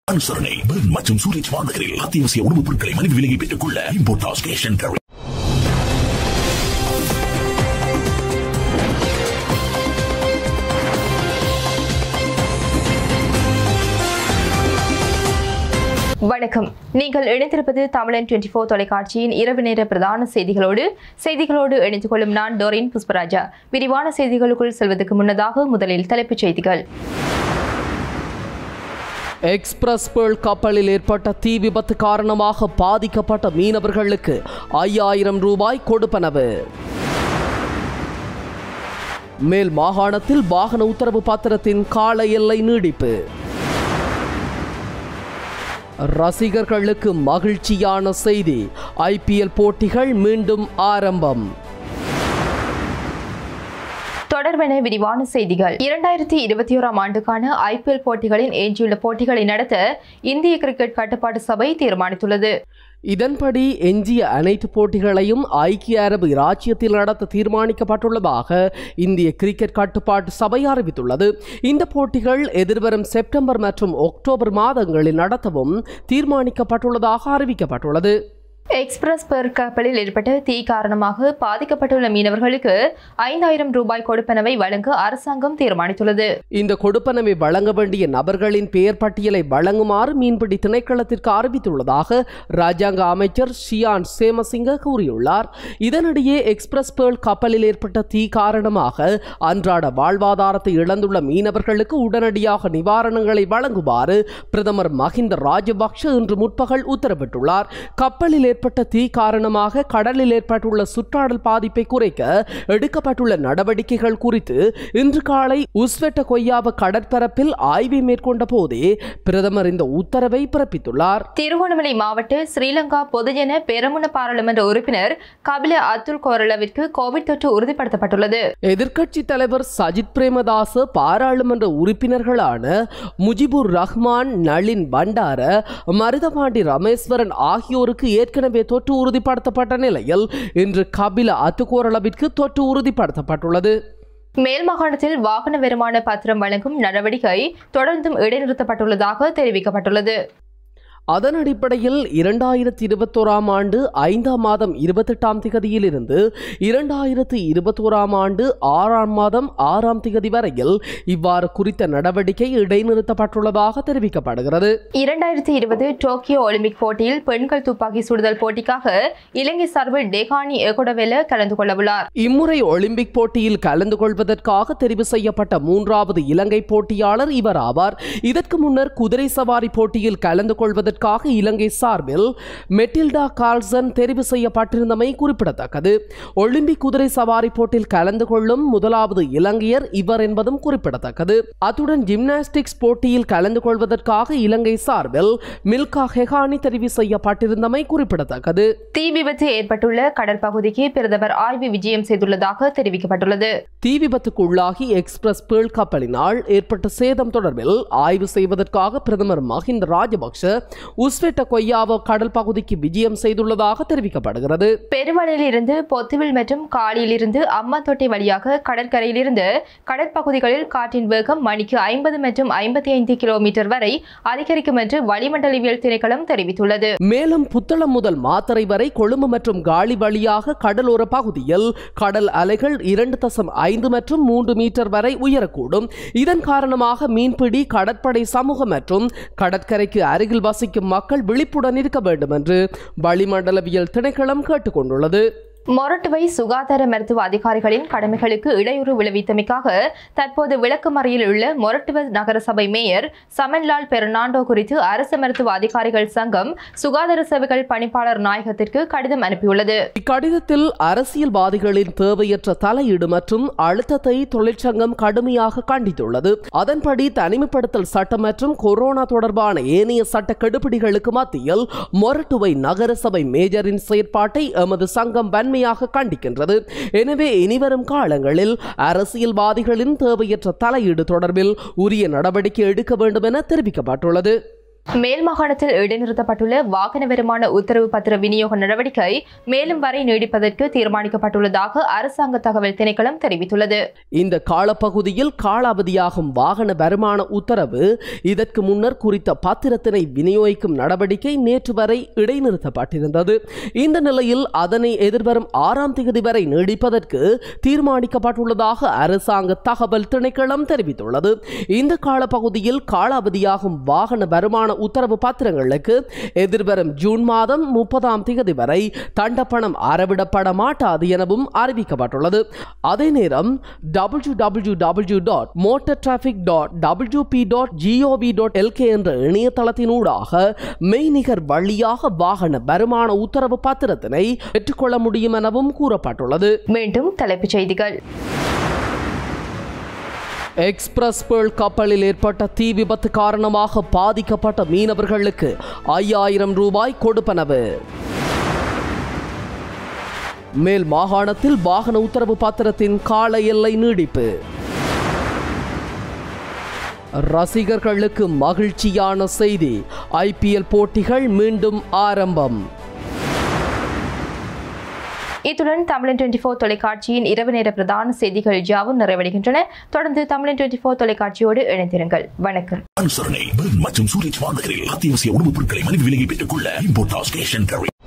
அனுசரணை பெர்ன் மற்றும் சூரஜ் மாநகரில் அத்தியாவசிய உணவுப் பொருட்களை மலிவு விலையை பெற்றுக் கொள்ள இம்போர்டாஸ் கேஷ் அண்ட் கேரி வணக்கம் நீங்கள் இணைந்திருப்பது தமிழன் டுவெண்டி ஃபோர் தொலைக்காட்சியின் இரவு நேர பிரதான செய்திகளோடு செய்திகளோடு இணைந்து கொள்ளும் நான் டோரின் புஷ்பராஜா விரிவான செய்திகளுக்குள் செல்வதற்கு முன்னதாக முதலில் தலைப்புச் செய்திகள் எக்ஸ்பிரஸ் பேர்ல் கப்பலில் ஏற்பட்ட தீ விபத்து காரணமாக பாதிக்கப்பட்ட மீனவர்களுக்கு ஐயாயிரம் ரூபாய் கொடுப்பனவு மேல் மாகாணத்தில் வாகன உத்தரவு பத்திரத்தின் கால எல்லை நீடிப்பு ரசிகர்களுக்கு மகிழ்ச்சியான செய்தி ஐபிஎல் போட்டிகள் மீண்டும் ஆரம்பம் தொடர்பென விரிவான செய்திகள் இரண்டாயிரத்தி இருபத்தி ஓராம் ஆண்டுக்கான ஐபிஎல் போட்டிகளின் எஞ்சியுள்ள போட்டிகளை நடத்த இந்திய கிரிக்கெட் கட்டுப்பாட்டு சபை தீர்மானித்துள்ளது இதன்படி எஞ்சிய அனைத்து போட்டிகளையும் ஐக்கிய அரபு இராச்சியத்தில் நடத்த தீர்மானிக்கப்பட்டுள்ளதாக இந்திய கிரிக்கெட் கட்டுப்பாட்டு சபை அறிவித்துள்ளது இந்த போட்டிகள் எதிர்வரும் செப்டம்பர் மற்றும் அக்டோபர் மாதங்களில் நடத்தவும் தீர்மானிக்கப்பட்டுள்ளதாக அறிவிக்கப்பட்டுள்ளது எக்ஸ்பிரஸ் பெர் கப்பலில் ஏற்பட்ட தீ காரணமாக பாதிக்கப்பட்டுள்ள மீனவர்களுக்கு ஐந்தாயிரம் ரூபாய் கொடுப்பனவை வழங்க அரசாங்கம் தீர்மானித்துள்ளது இந்த கொடுப்பனவை வழங்க வேண்டிய நபர்களின் பெயர் பட்டியலை வழங்குமாறு மீன்பிடி திணைக்களத்திற்கு அறிவித்துள்ளதாக ராஜாங்க அமைச்சர் ஷியான் சேமசிங்க கூறியுள்ளார் இதனிடையே எக்ஸ்பிரஸ் பேர்ல் கப்பலில் ஏற்பட்ட தீ காரணமாக அன்றாட வாழ்வாதாரத்தை இழந்துள்ள மீனவர்களுக்கு உடனடியாக நிவாரணங்களை வழங்குமாறு பிரதமர் மஹிந்த ராஜபக்ஷ இன்று முற்பகல் உத்தரவிட்டுள்ளார் கப்பலில் ஏற்பட்ட தீ காரணமாக கடலில் ஏற்பட்டுள்ள சுற்றாடல் பாதிப்பை குறைக்க எடுக்கப்பட்டுள்ள நடவடிக்கைகள் குறித்து இன்று காலை உஸ்வெட்ட கொய்யாவ கடற்பரப்பில் ஆய்வை மேற்கொண்ட போதே பிரதமர் இந்த உத்தரவை பிறப்பித்துள்ளார் திருகோணமலை மாவட்ட ஸ்ரீலங்கா பொதுஜன பெரமுன பாராளுமன்ற உறுப்பினர் கபில அத்துல் கோரளவிற்கு கோவிட் தொற்று உறுதிப்படுத்தப்பட்டுள்ளது எதிர்க்கட்சி தலைவர் சஜித் பிரேமதாச பாராளுமன்ற உறுப்பினர்களான முஜிபுர் ரஹ்மான் நளின் பண்டார மருதபாண்டி ரமேஸ்வரன் ஆகியோருக்கு ஏற்கனவே தொற்று உறுதிப்படுத்தப்பட்ட நிலையில் இன்று கபில அத்துக்கோரளவிற்கு தொற்று உறுதிப்படுத்தப்பட்டுள்ளது மேல் மாகாணத்தில் வாகன வருமான பத்திரம் வழங்கும் நடவடிக்கை தொடர்ந்தும் இடைநிறுத்தப்பட்டுள்ளதாக தெரிவிக்கப்பட்டுள்ளது அதன் அடிப்படையில் இரண்டாயிரத்தி இருபத்தோராம் ஆண்டு ஐந்தாம் மாதம் இருபத்தெட்டாம் திகதியிலிருந்து இரண்டாயிரத்தி இருபத்தோராம் ஆண்டு ஆறாம் மாதம் ஆறாம் திகதி வரையில் இவ்வாறு குறித்த நடவடிக்கை இடைநிறுத்தப்பட்டுள்ளதாக தெரிவிக்கப்படுகிறது இரண்டாயிரத்தி இருபது டோக்கியோ ஒலிம்பிக் போட்டியில் பெண்கள் துப்பாக்கி சுடுதல் போட்டிக்காக இலங்கை சார்பில் டேகானி எகுடவெல கலந்து கொள்ளவுள்ளார் இம்முறை ஒலிம்பிக் போட்டியில் கலந்து கொள்வதற்காக தெரிவு செய்யப்பட்ட மூன்றாவது இலங்கை போட்டியாளர் இவர் ஆவார் இதற்கு முன்னர் குதிரை சவாரி போட்டியில் கலந்து கொள்வதற்காக இலங்கை சார்பில் மெட்டில்டா கார்ல்சன் தெரிவு செய்யப்பட்டிருந்தமை குறிப்பிடத்தக்கது ஒலிம்பிக் குதிரை சவாரி போட்டியில் கலந்து கொள்ளும் முதலாவது இலங்கையர் இவர் என்பதும் குறிப்பிடத்தக்கது அத்துடன் ஜிம்னாஸ்டிக்ஸ் போட்டியில் கலந்து கொள்வதற்காக இலங்கை சார்பில் மில்கா ஹெகானி தெரிவு செய்யப்பட்டிருந்தமை குறிப்பிடத்தக்கது தீ விபத்து ஏற்பட்டுள்ள கடற்பகுதிக்கு பிரதமர் ஆய்வு விஜயம் செய்துள்ளதாக தெரிவிக்கப்பட்டுள்ளது தீ விபத்துக்கு உள்ளாகி எக்ஸ்பிரஸ் பேர்ல் கப்பலினால் ஏற்பட்ட சேதம் தொடர்பில் ஆய்வு செய்வதற்காக பிரதமர் மஹிந்த ராஜபக்ஷ உஸ்வெட்ட கொய்யாவோ கடல் பகுதிக்கு விஜயம் செய்துள்ளதாக தெரிவிக்கப்படுகிறது பெருவளையில் இருந்து பொத்துவில் மற்றும் காலியில் இருந்து அம்மாத்தொட்டை வழியாக கடற்கரையிலிருந்து கடற்பகுதிகளில் காற்றின் வேகம் மணிக்கு ஐம்பது மற்றும் ஐம்பத்தி ஐந்து கிலோமீட்டர் வரை அதிகரிக்கும் என்று வளிமண்டலவியல் திணைக்களம் தெரிவித்துள்ளது மேலும் புத்தளம் முதல் மாத்தறை வரை கொழும்பு மற்றும் காலி வழியாக கடலோர பகுதியில் கடல் அலைகள் இரண்டு தசம் ஐந்து மற்றும் மூன்று மீட்டர் வரை உயரக்கூடும் இதன் காரணமாக மீன்பிடி கடற்படை சமூகம் மற்றும் கடற்கரைக்கு அருகில் வசிக்கும் மக்கள் விழிப்புடன் இருக்க வேண்டும் என்று வளிமண்டலவியல் திணைக்களம் கேட்டுக்கொண்டுள்ளது மொரட்டுவை சுகாதார மருத்துவ அதிகாரிகளின் கடமைகளுக்கு இடையூறு விளைவித்தமைக்காக தற்போது விளக்குமறையில் உள்ள மொரட்டுவ நகரசபை மேயர் சமன்லால் பெர்னாண்டோ குறித்து அரசு மருத்துவ அதிகாரிகள் சங்கம் சுகாதார சேவைகள் பணிப்பாளர் நாயகத்திற்கு கடிதம் அனுப்பியுள்ளது இக்கடிதத்தில் அரசியல்வாதிகளின் தேவையற்ற தலையீடு மற்றும் அழுத்தத்தை தொழிற்சங்கம் கடுமையாக கண்டித்துள்ளது அதன்படி தனிமைப்படுத்தல் சட்டம் மற்றும் கொரோனா தொடர்பான ஏனைய சட்ட கெடுபிடிகளுக்கு மத்தியில் மொரட்டுவை நகரசபை மேஜரின் செயற்பாட்டை எமது சங்கம் வன்மையாக கண்டிக்கின்றது எனவே இனிவரும் காலங்களில் அரசியல்வாதிகளின் தேவையற்ற தலையீடு தொடர்பில் உரிய நடவடிக்கை எடுக்க வேண்டும் என தெரிவிக்கப்பட்டுள்ளது மேல் மாகாணத்தில் இடைநிறுத்தப்பட்டுள்ள வாகன வருமான உத்தரவு பத்திர விநியோக நடவடிக்கை மேலும் வரை நீடிப்பதற்கு தீர்மானிக்கப்பட்டுள்ளதாக அரசாங்க தகவல் திணைக்களம் தெரிவித்துள்ளது இந்த காலப்பகுதியில் காலாவதியாகும் வாகன வருமான உத்தரவு இதற்கு முன்னர் குறித்த பத்திரத்தினை விநியோகிக்கும் நடவடிக்கை நேற்று வரை இடைநிறுத்தப்பட்டிருந்தது இந்த நிலையில் அதனை எதிர்வரும் ஆறாம் தேதி வரை நீடிப்பதற்கு தீர்மானிக்கப்பட்டுள்ளதாக அரசாங்க தகவல் திணைக்களம் தெரிவித்துள்ளது இந்த காலப்பகுதியில் காலாவதியாகும் வாகன வருமான உத்தரவு பத்திரங்களுக்கு எதிர்வரும் ஜூன் மாதம் முப்பதாம் தேதி வரை தண்டப்பணம் அறவிடப்பட மாட்டாது எனவும் அறிவிக்கப்பட்டுள்ளது அதே நேரம் W W W dot motor traffic dot WP dot GOV dot LK என்ற இணையதளத்தினூடாக மெய்நிகர் வழியாக வாகன வருமான உத்தரவு பத்திரத்தினை பெற்றுக்கொள்ள முடியும் எனவும் கூறப்பட்டுள்ளது மீண்டும் தலைப்புச் செய்திகள் எக்ஸ்பிரஸ் பேர்ல் கப்பலில் ஏற்பட்ட தீ விபத்து காரணமாக பாதிக்கப்பட்ட மீனவர்களுக்கு ஐயாயிரம் ரூபாய் கொடுப்பனவு மேல் மாகாணத்தில் வாகன உத்தரவு பத்திரத்தின் கால எல்லை நீடிப்பு ரசிகர்களுக்கு மகிழ்ச்சியான செய்தி ஐபிஎல் போட்டிகள் மீண்டும் ஆரம்பம் இத்துடன் தமிழன் டுவெண்டி ஃபோர் தொலைக்காட்சியின் இரவு நேர பிரதான செய்திகள் யாவும் நிறைவடைகின்றன தொடர்ந்து தமிழன் டுவெண்டி ஃபோர் தொலைக்காட்சியோடு இணைந்திருங்கள் வணக்கம் அனுசரணை பெர்ன் மற்றும் சூரஜ் வானகரில் அத்தியாவசிய உணவுப் பொருட்களை மலிவு விலையை பெற்றுக் கொள்ள இம்போர்ட் ஸ்டேஷன்